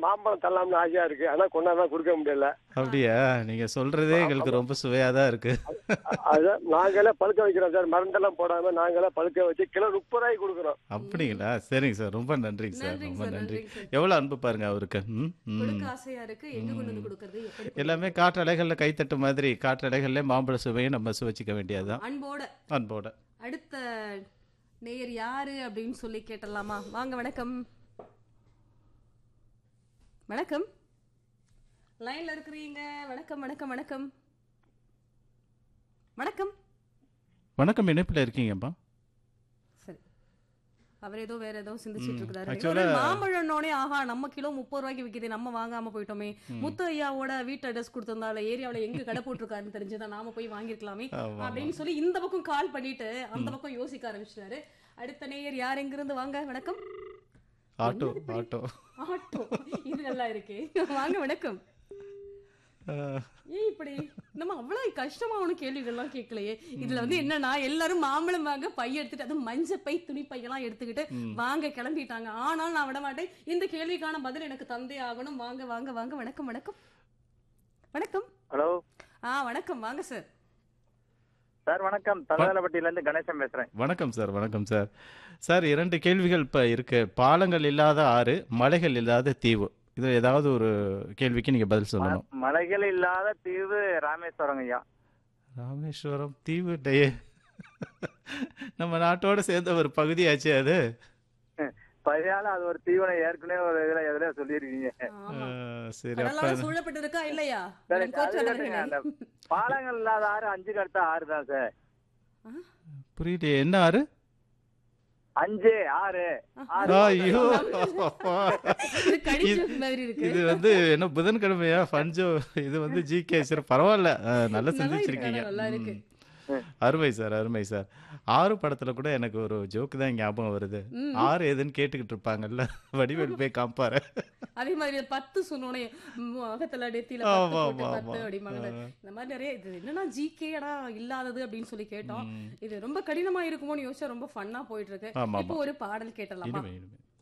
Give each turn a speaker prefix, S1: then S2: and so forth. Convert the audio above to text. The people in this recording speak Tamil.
S1: மாம்பழம் தரலாம்னு ஆசையா இருக்கு ஆனா கொண்டாதான் கொடுக்க முடியல
S2: அப்படியா நீங்க சொல்றதே எங்களுக்கு ரொம்ப சுவையா தான் இருக்கு
S1: அ- அதான் நாங்களே பழுக்க வைக்கிறோம் சார் மருந்தெல்லாம் போடாம நாங்களே பழுக்க வச்சு கிலோ முப்பது ரூபாய்க்கு கொடுக்குறோம்
S2: அப்படிங்களா சரிங்க சார் ரொம்ப நன்றிங்க சார்
S3: நன்றிங்க
S2: ரொம்ப
S3: சார்
S2: நன்றி
S3: நன்றிங்க சார்
S2: எவ்வளவு அன்பு பாருங்க அவருக்கு ம், ம்.
S3: கொடுக்க ஆசையா இருக்கு எங்க கொண்டு வந்து கொடுக்கறது எப்படி
S2: எல்லாமே காற்றலைகள்ல கைத்தட்டு மாதிரி காற்றலைகள்ல மாம்பழ சுவையை நம்ம சுவைச்சிக்க வேண்டியதுதான்
S3: அன்போட
S2: அன்போட
S3: அடுத்த நேயர் யாரு அப்படின்னு சொல்லி கேட்டலாமா வாங்க வணக்கம் வணக்கம் லைன்ல இருக்கிறீங்க வணக்கம் வணக்கம் வணக்கம் வணக்கம்
S2: வணக்கம் இணைப்புல இருக்கீங்கப்பா
S3: சரி அவர் ஏதோ வேற ஏதோ சிந்திச்சிட்டு இருக்காரு
S2: Actually-
S3: ஒரு மாம்பழம்னோடனே ஆஹா நம்ம கிலோ முப்பது ரூபாய்க்கு விக்குது நம்ம வாங்காம போயிட்டோமே முத்து ஐயாவோட வீட்டு அட்ரஸ் கொடுத்திருந்தால ஏரியாவுல எங்க கடை போட்டிருக்காருன்னு தெரிஞ்சுதான் நாம போய் வாங்கிருக்கலாமே
S2: ஆமா,
S3: அப்படின்னு சொல்லி இந்த பக்கம் கால் பண்ணிட்டு அந்த பக்கம் யோசிக்க ஆரம்பிச்சிட்டாரு அடுத்த நேயர் யார் எங்கிருந்து வாங்க வணக்கம்
S2: ஆட்டோ ஆட்டோ
S3: ஆட்டோ இது நல்லா இருக்கே வாங்க வணக்கம்
S2: அஹ்,
S3: ஏன் இப்படி நம்ம அவ்வளவு கஷ்டமா ஒன்றும் கேள்விகள்லாம் கேட்கலையே இதுல வந்து என்னன்னா எல்லாரும் மாம்பழம் வாங்க பை எடுத்துட்டு அது மஞ்சள் பை துணி பையெல்லாம் எடுத்துக்கிட்டு வாங்க கிளம்பிட்டாங்க ஆனால் நான் விட மாட்டேன் இந்த கேள்விக்கான பதில் எனக்கு தந்தே ஆகணும் வாங்க வாங்க வாங்க வணக்கம் வணக்கம் வணக்கம்
S4: ஹலோ
S3: ஆ வணக்கம் வாங்க சார்
S4: சார் வணக்கம் தலதலப்பட்டியில இருந்து கணேசன் பேசுறேன்
S2: வணக்கம் சார் வணக்கம் சார் சார் இரண்டு கேள்விகள் இப்போ இருக்கு பாலங்கள் இல்லாத ஆறு மலைகள் இல்லாத தீவு இது ஏதாவது ஒரு கேள்விக்கு நீங்க பதில் சொல்லணும்
S4: ம- மலைகள் இல்லாத தீவு ராமேஸ்வரம் ஐயா
S2: ராமேஸ்வரம் தீவு டே நம்ம நாட்டோட சேர்ந்த ஒரு பகுதியாச்சு அது
S4: பழையால அது ஒரு தீவனை ஏற்கனவே ஒரு இதுல எதுல சொல்லியிருக்கீங்க
S3: ஆமா
S2: அஹ், சரி
S3: கடலால
S2: அப்ப
S3: சூழப்பட்டு இருக்கா இல்லையா
S4: சரி,
S3: நான் கோச்சு
S4: அது
S3: வளர்கிறேனே.
S4: அந்த பாலங்கள் இல்லாத ஆறு அஞ்சுக்கு அடுத்த ஆறு தான் சார்
S2: புரியல என்ன ஆறு
S4: அஞ்சு ஆறு ஆறு
S2: ஐயோ
S3: இது கடிச்ச மாதிரி இருக்கு
S2: இது வந்து என்ன புதன்கிழமையா ஃபன்ஜோ இது வந்து ஜிகே சார் பரவாயில்ல அஹ், நல்லா
S3: நல்லா
S2: செஞ்சிருக்கீங்க
S3: இருக்கு, நல்லா இருக்கு.
S2: அருமை சார் அருமை சார் ஆறு படத்துல கூட எனக்கு ஒரு ஜோக்கு தான் ஞாபகம் வருது
S3: ம்.
S2: ஆறு எதுன்னு கேட்டுக்கிட்டு இருப்பாங்கல்ல வடிவேல் போய் காப்பாரு
S3: அதே மாதிரி பத்து சொன்னோனே முகத்துல நெத்தியில
S2: ஆமா,
S3: பத்து போட்டு
S2: ஆமா,
S3: பத்து
S2: ஆமா.
S3: அப்படிம்பாங்க
S2: ஆ.
S3: இந்த மாதிரி நிறைய இது என்னன்னா ஜிகேடா இல்லாதது அப்படின்னு சொல்லி கேட்டோம்
S2: ம்.
S3: இது ரொம்ப கடினமா இருக்குமோன்னு யோசிச்சா ரொம்ப ஃபன்னா போயிட்டு இருக்கு
S2: ஆமா,
S3: இப்போ ஒரு பாடல் கேட்டலாமா
S2: இனிமே இனிமே